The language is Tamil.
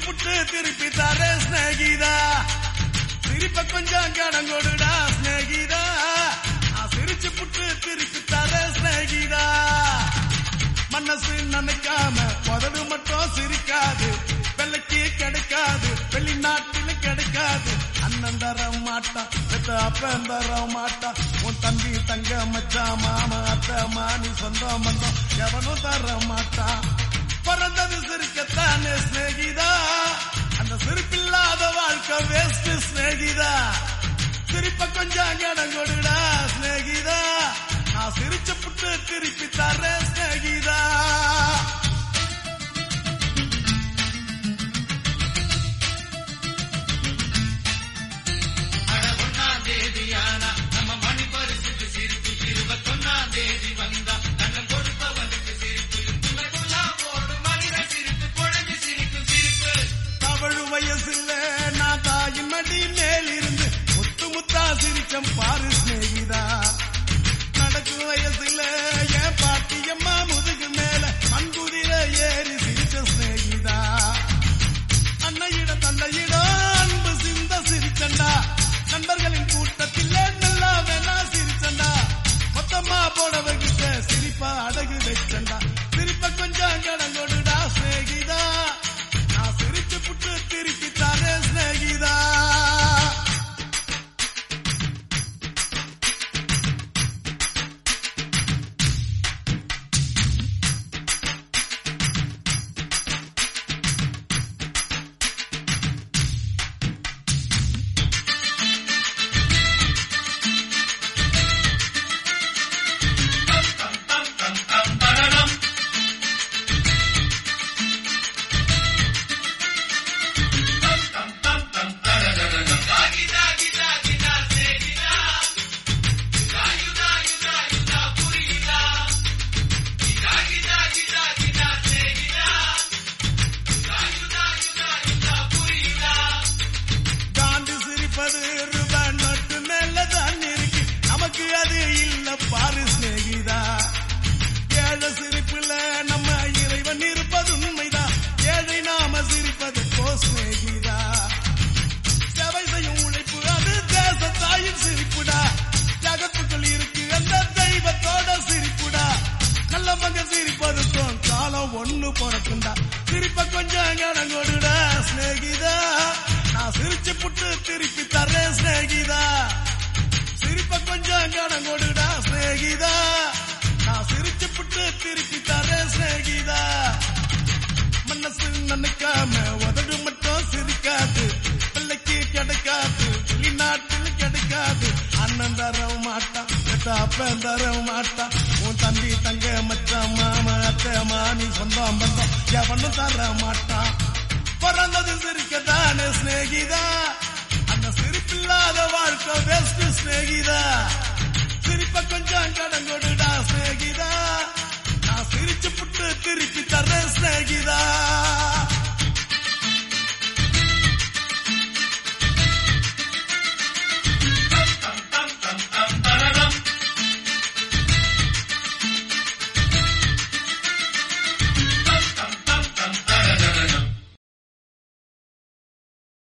புட்டு திருப்பி தர ஸ்நேகிதா சிரிப்ப கொஞ்சம் கடன் கொடுடா ஸ்நேகிதா நான் சிரிச்சு புட்டு திருப்பி தர ஸ்நேகிதா மனசு நினைக்காம உதடு மட்டும் சிரிக்காது வெள்ளைக்கு கிடைக்காது வெளிநாட்டிலும் கிடைக்காது அண்ணன் தர மாட்டான் பெத்த அப்பன் தர மாட்டான் உன் தம்பி தங்க மச்சான் மாமா அத்தை மானி சொந்தம் பந்தம் எவனும் தர மாட்டான் பிறந்தது சிரிக்கத்தானே சிநேகிதா அந்த சிரிப்பில்லாத வாழ்க்கை வேஸ்ட் சிநேகிதா சிரிப்ப கொஞ்சம் கடன் கொடுடா சிநேகிதா நான் சிரிச்ச புட்டு திருப்பி தரேன் சிநேகிதா தவழு வயசுல நான் தாயின் மடி மேல் இருந்து முத்து முத்தா சிரிச்சம் பாரு சிநேகிதா நடக்கும் வயசுல என் பாட்டியம்மா முதுகு மேல மண்குதிர ஏறி சிரிச்ச சிநேகிதா அன்னையிடம் தந்தையிடம் அன்பு சிந்த சிரிச்சண்டா நண்பர்களின் கூட்டத்தில் நல்லா வேணா சிரிச்சண்டா மொத்தமா போடவகிட்ட சிரிப்பா அடகு வச்சண்டா சிரிப்ப கொஞ்சம் கடன் கொடுடா சிநேகிதா நான் சிரிச்சு புட்டு திருப்பி தரேன் சிநேகிதா காந்தி சிரிப்பது ரூபாய் நோட்டு மேல தான் இருக்கு நமக்கு அது இல்ல பாரு சிநேகிதா ஏழை சிரிப்புல நம்ம இறைவன் இருப்பது உண்மைதான் ஏழை நாம சிரிப்பது கோ சிநேகிதா சேவை செய்யும் உழைப்பு அது தேச தாயின் சிரிப்புடா ஜகத்துக்குள் இருக்கு அந்த தெய்வத்தோட சிரிப்புடா நல்ல மகன் சிரிப்பதுக்கும் காலம் ஒண்ணு பிறக்குண்டா சிரிப்ப கொஞ்சம் கடன் கொடுடா சிநேகிதா நான் சிரிச்சு புட்டு திருப்பி தரேன் சிநேகிதா சிரிப்ப கொஞ்சம் கடன் கொடுடா சிநேகிதா நான் சிரிச்சு புட்டு திருப்பி தரேன் சிநேகிதா மனசு நினைக்காம உதடு மட்டும் சிரிக்காது பிள்ளைக்கு கிடைக்காது வெளிநாட்டில் கிடைக்காது அண்ணன் தர மாட்டான் பெத்த அப்பன் தர மாட்டான் உன் தம்பி தங்க மச்சான் மாமா அத்தை மாமி சொந்தம் பந்தம் எவனும் தர மாட்டான் பிறந்தது சிரிக்கத்தானே சிநேகிதா அந்த சிரிப்பில்லாத வாழ்க்கை வேஸ்ட் சிநேகிதா சிரிப்ப கொஞ்சம் கடன் கொடுடா சிநேகிதா நான் சிரிச்சு புட்டு திருப்பி தரேன் சிநேகிதா